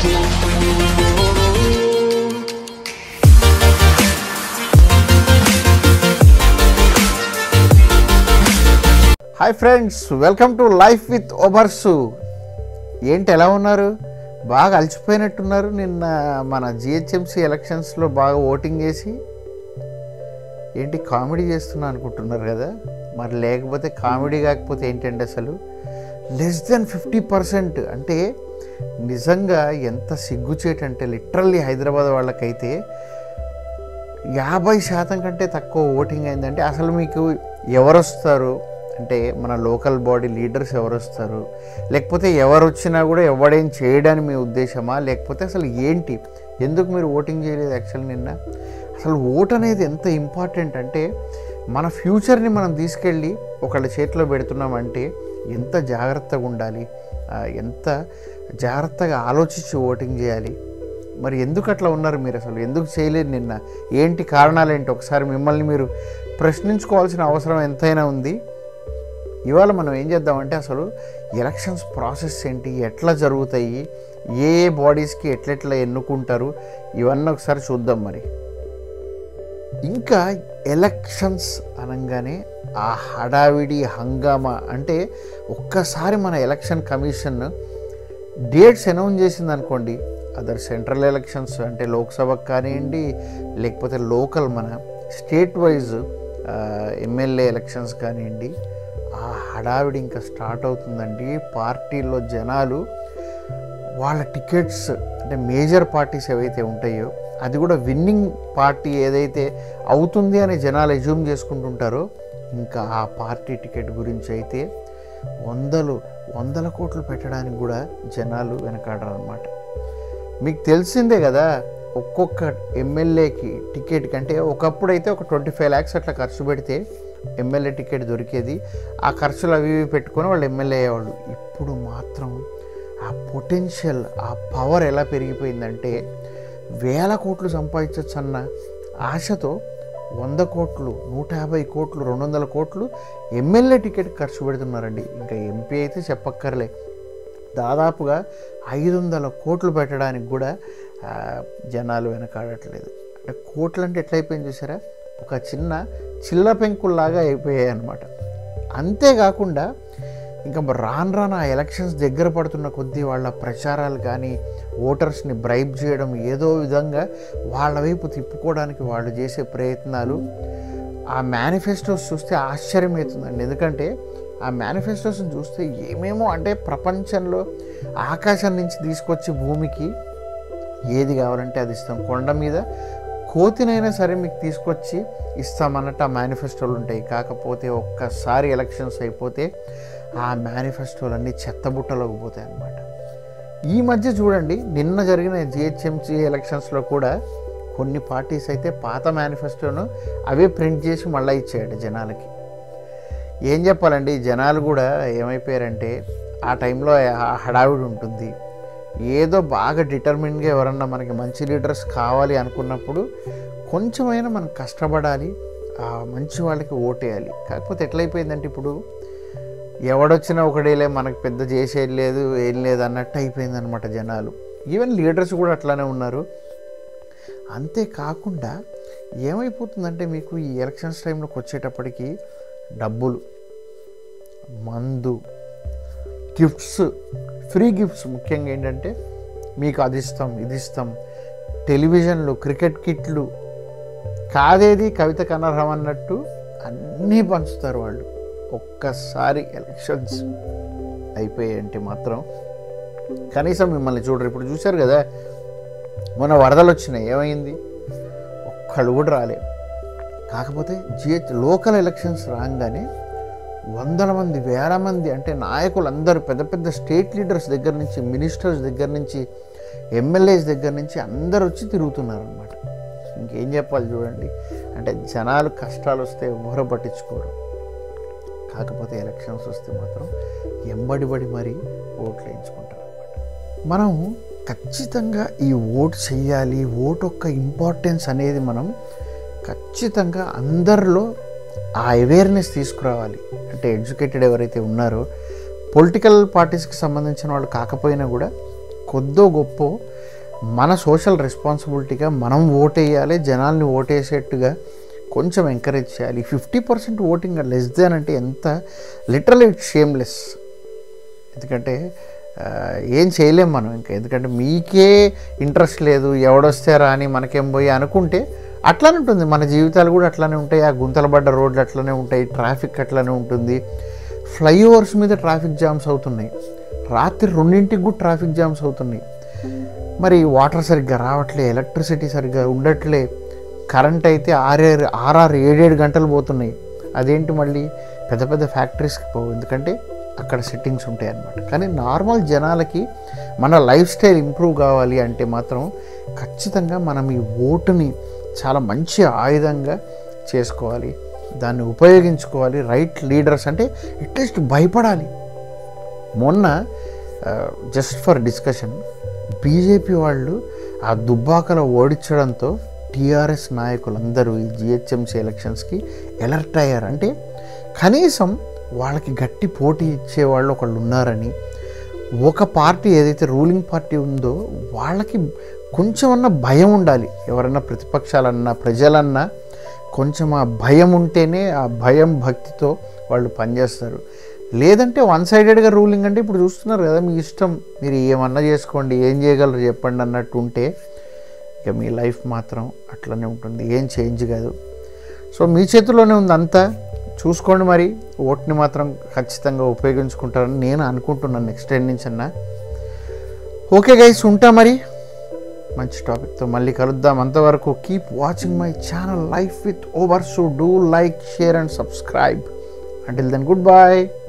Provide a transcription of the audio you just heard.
hi friends welcome to life with ఓబర్సు ఏంటి ఎలా ఉన్నారు బాగా అలసిపోయినట్టున్నారు నిన్న మన జిహెచ్ఎంసీ ఎలక్షన్స్లో బాగా ఓటింగ్ చేసి ఏంటి కామెడీ చేస్తున్నా అనుకుంటున్నారు కదా మరి లేకపోతే కామెడీ కాకపోతే ఏంటండి అసలు లెస్ దెన్ ఫిఫ్టీ పర్సెంట్ అంటే నిజంగా ఎంత సిగ్గుచేటంటే లిటరల్లీ హైదరాబాద్ వాళ్ళకైతే యాభై శాతం కంటే తక్కువ ఓటింగ్ అయిందంటే అసలు మీకు ఎవరు వస్తారు అంటే మన లోకల్ బాడీ లీడర్స్ ఎవరు వస్తారు లేకపోతే ఎవరు వచ్చినా కూడా ఎవడేం చేయడానికి మీ ఉద్దేశమా లేకపోతే అసలు ఏంటి ఎందుకు మీరు ఓటింగ్ చేయలేదు యాక్చువల్ నిన్న అసలు ఓట్ అనేది ఎంత ఇంపార్టెంట్ అంటే మన ఫ్యూచర్ని మనం తీసుకెళ్ళి ఒకళ్ళ చేతిలో పెడుతున్నామంటే ఎంత జాగ్రత్తగా ఉండాలి ఆ, ఎంత జాగ్రత్తగా ఆలోచించి ఓటింగ్ చేయాలి మరి ఎందుకు అట్లా ఉన్నారు మీరు అసలు ఎందుకు చేయలేదు నిన్న ఏంటి కారణాలు ఏంటి ఒకసారి మిమ్మల్ని మీరు ప్రశ్నించుకోవాల్సిన అవసరం ఎంతైనా ఉంది ఇవాళ మనం ఏం చేద్దామంటే అసలు ఎలక్షన్స్ ప్రాసెస్ ఏంటి ఎట్లా జరుగుతాయి ఏ ఏ బాడీస్కి ఎట్లెట్లా ఎన్నుకుంటారు ఇవన్నీ ఒకసారి చూద్దాం మరి ఇంకా ఎలక్షన్స్ అనగానే ఆ హడావిడి హంగామా అంటే ఒక్కసారి మన ఎలక్షన్ కమిషన్ డేట్స్ అనౌన్స్ చేసింది అనుకోండి అదర్ సెంట్రల్ ఎలక్షన్స్ అంటే లోక్సభకు కానివ్వండి లేకపోతే లోకల్ మన స్టేట్ వైజ్ ఎమ్మెల్యే ఎలక్షన్స్ కానివ్వండి ఆ హడావిడి ఇంకా స్టార్ట్ అవుతుందండి పార్టీల్లో జనాలు వాళ్ళ టికెట్స్ అంటే మేజర్ పార్టీస్ ఏవైతే ఉంటాయో అది కూడా విన్నింగ్ పార్టీ ఏదైతే అవుతుంది అని జనాలు ఎజ్యూమ్ చేసుకుంటుంటారో ఇంకా ఆ పార్టీ టికెట్ గురించి అయితే వందలు వందల కోట్లు పెట్టడానికి కూడా జనాలు వెనకాడరు అనమాట మీకు తెలిసిందే కదా ఒక్కొక్క ఎమ్మెల్యేకి టికెట్ కంటే ఒకప్పుడు అయితే ఒక ట్వంటీ ఫైవ్ ల్యాక్స్ అట్లా ఖర్చు పెడితే ఎమ్మెల్యే టికెట్ దొరికేది ఆ ఖర్చులు అవి ఇవి పెట్టుకొని వాళ్ళు ఎమ్మెల్యే అయ్యేవాళ్ళు ఇప్పుడు మాత్రం ఆ పొటెన్షియల్ ఆ పవర్ ఎలా పెరిగిపోయిందంటే వేల కోట్లు సంపాదించవచ్చు అన్న ఆశతో వంద కోట్లు నూట యాభై కోట్లు రెండు వందల కోట్లు ఎమ్మెల్యే టికెట్ ఖర్చు పెడుతున్నారండి ఇంకా ఎంపీ అయితే చెప్పక్కర్లే దాదాపుగా ఐదు వందల కోట్లు పెట్టడానికి కూడా ఆ, జనాలు వెనకాడట్లేదు అంటే కోట్లు అంటే ఎట్లయిపోయింది చూసారా ఒక చిన్న చిల్ల పెంకుల్లాగా అయిపోయాయి అన్నమాట అంతేకాకుండా ఇంకా రాను రాను ఆ ఎలక్షన్స్ దగ్గర పడుతున్న కొద్దీ వాళ్ళ ప్రచారాలు కానీ ఓటర్స్ని బ్రైబ్ చేయడం ఏదో విధంగా వాళ్ళ వైపు తిప్పుకోవడానికి వాళ్ళు చేసే ప్రయత్నాలు ఆ మేనిఫెస్టోస్ చూస్తే ఆశ్చర్యం అవుతుందండి ఎందుకంటే ఆ మేనిఫెస్టోస్ని చూస్తే ఏమేమో అంటే ప్రపంచంలో ఆకాశం నుంచి తీసుకొచ్చి భూమికి ఏది కావాలంటే అది ఇస్తాం కొండ మీద కోతినైనా సరే మీకు తీసుకొచ్చి ఇస్తామన్నట్టు ఆ మేనిఫెస్టోలు ఉంటాయి కాకపోతే ఒక్కసారి ఎలక్షన్స్ అయిపోతే ఆ మేనిఫెస్టోలన్నీ చెత్తబుట్టలోకి పోతాయి అన్నమాట ఈ మధ్య చూడండి నిన్న జరిగిన జిహెచ్ఎంసీ ఎలక్షన్స్లో కూడా కొన్ని పార్టీస్ అయితే పాత మేనిఫెస్టోను అవే ప్రింట్ చేసి మళ్ళీ ఇచ్చాడు జనాలకి ఏం చెప్పాలండి జనాలు కూడా ఏమైపోయారంటే ఆ టైంలో ఆ హడావిడి ఉంటుంది ఏదో బాగా డిటర్మిన్గా ఎవరన్నా మనకి మంచి లీడర్స్ కావాలి అనుకున్నప్పుడు కొంచెమైనా మనం కష్టపడాలి ఆ మంచి వాళ్ళకి ఓటేయాలి కాకపోతే ఎట్లయిపోయిందంటే ఇప్పుడు ఎవడొచ్చినా ఒకడేలే మనకు పెద్ద చేసేది లేదు ఏం లేదు అన్నట్టు అయిపోయిందనమాట జనాలు ఈవెన్ లీడర్స్ కూడా అట్లానే ఉన్నారు అంతేకాకుండా ఏమైపోతుందంటే మీకు ఈ ఎలక్షన్స్ టైంలోకి వచ్చేటప్పటికి డబ్బులు మందు గిఫ్ట్స్ ఫ్రీ గిఫ్ట్స్ ముఖ్యంగా ఏంటంటే మీకు అది ఇస్తాం ఇది ఇస్తాం టెలివిజన్లు క్రికెట్ కిట్లు కాదేది కవిత కనర్హం అన్నట్టు అన్నీ పంచుతారు వాళ్ళు ఒక్కసారి ఎలక్షన్స్ అయిపోయాయంటే మాత్రం కనీసం మిమ్మల్ని చూడరు ఇప్పుడు చూశారు కదా మొన్న వరదలు వచ్చినాయి ఏమైంది ఒక్కళ్ళు కూడా రాలే కాకపోతే జిహెచ్ లోకల్ ఎలక్షన్స్ రాగానే వందల మంది వేల మంది అంటే నాయకులు అందరూ పెద్ద పెద్ద స్టేట్ లీడర్స్ దగ్గర నుంచి మినిస్టర్స్ దగ్గర నుంచి ఎమ్మెల్యేస్ దగ్గర నుంచి అందరు వచ్చి తిరుగుతున్నారు అనమాట ఇంకేం చెప్పాలి చూడండి అంటే జనాలు కష్టాలు వస్తే ఎవరు పట్టించుకోరు కాకపోతే ఎలక్షన్స్ వస్తే మాత్రం ఎంబడిబడి మరీ ఓట్లు వేయించుకుంటారు అనమాట మనం ఖచ్చితంగా ఈ ఓటు చెయ్యాలి ఓటు యొక్క ఇంపార్టెన్స్ అనేది మనం ఖచ్చితంగా అందరిలో ఆ అవేర్నెస్ తీసుకురావాలి అంటే ఎడ్యుకేటెడ్ ఎవరైతే ఉన్నారో పొలిటికల్ పార్టీస్కి సంబంధించిన వాళ్ళు కాకపోయినా కూడా కొద్దో గొప్ప మన సోషల్ రెస్పాన్సిబిలిటీగా మనం ఓటేయాలి జనాల్ని ఓటేసేట్టుగా కొంచెం ఎంకరేజ్ చేయాలి fifty percent voting less than అంటే ఎంత లిటరల్ ఇట్ షేమ్లెస్ ఎందుకంటే ఆ, ఏం చేయలేం మనం ఇంకా ఎందుకంటే మీకే ఇంట్రెస్ట్ లేదు ఎవడొస్తారా అని మనకేం పోయి అనుకుంటే అట్లానే ఉంటుంది మన జీవితాలు కూడా అట్లానే ఉంటాయి ఆ గుంతలు పడ్డ రోడ్లు అట్లానే ఉంటాయి ట్రాఫిక్ అట్లానే ఉంటుంది ఫ్లైఓవర్స్ మీద ట్రాఫిక్ జామ్స్ అవుతున్నాయి రాత్రి రెండింటికి కూడా ట్రాఫిక్ జామ్స్ అవుతున్నాయి మరి వాటర్ సరిగ్గా రావట్లే ఎలక్ట్రిసిటీ సరిగ్గా ఉండట్లే కరెంట్ అయితే ఆరేరు ఆరారు ఏడేడు గంటలు పోతున్నాయి అదేంటి మళ్ళీ పెద్ద పెద్ద ఫ్యాక్టరీస్కి పోవు ఎందుకంటే అక్కడ సెట్టింగ్స్ ఉంటాయి అన్నమాట కానీ నార్మల్ జనాలకి మన లైఫ్ స్టైల్ ఇంప్రూవ్ కావాలి అంటే మాత్రం ఖచ్చితంగా మనం ఈ ఓటుని చాలా మంచి ఆయుధంగా చేసుకోవాలి దాన్ని ఉపయోగించుకోవాలి రైట్ లీడర్స్ అంటే అట్లీస్ట్ భయపడాలి మొన్న జస్ట్ ఫర్ డిస్కషన్ బీజేపీ వాళ్ళు ఆ దుబ్బాకలో ఓడించడంతో టీఆర్ఎస్ నాయకులందరూ ఈ జిహెచ్ఎంసీ ఎలక్షన్స్కి ఎలర్ట్ అయ్యారు అంటే కనీసం వాళ్ళకి గట్టి పోటీ ఇచ్చేవాళ్ళు ఒకళ్ళు ఉన్నారని ఒక పార్టీ ఏదైతే రూలింగ్ పార్టీ ఉందో వాళ్ళకి కొంచెమన్నా భయం ఉండాలి ఎవరన్నా ప్రతిపక్షాలన్నా ప్రజలన్నా కొంచెం ఆ భయం ఉంటేనే ఆ భయం భక్తితో వాళ్ళు పనిచేస్తారు లేదంటే వన్ సైడెడ్గా రూలింగ్ అంటే ఇప్పుడు చూస్తున్నారు కదా మీ ఇష్టం మీరు ఏమన్నా చేసుకోండి ఏం చేయగలరు చెప్పండి అన్నట్టు ఉంటే ఇక మీ లైఫ్ మాత్రం అట్లనే ఉంటుంది ఏం చేంజ్ కాదు సో మీ చేతిలోనే ఉంది అంతా చూసుకోండి మరి ఓట్ని మాత్రం ఖచ్చితంగా ఉపయోగించుకుంటారని నేను అనుకుంటున్నాను నెక్స్ట్ టైం నుంచి అన్నా ఓకే గైస్ ఉంటా మరి మంచి టాపిక్తో మళ్ళీ కలుద్దాం అంతవరకు keep watching my channel life with over so do like share and subscribe until then good bye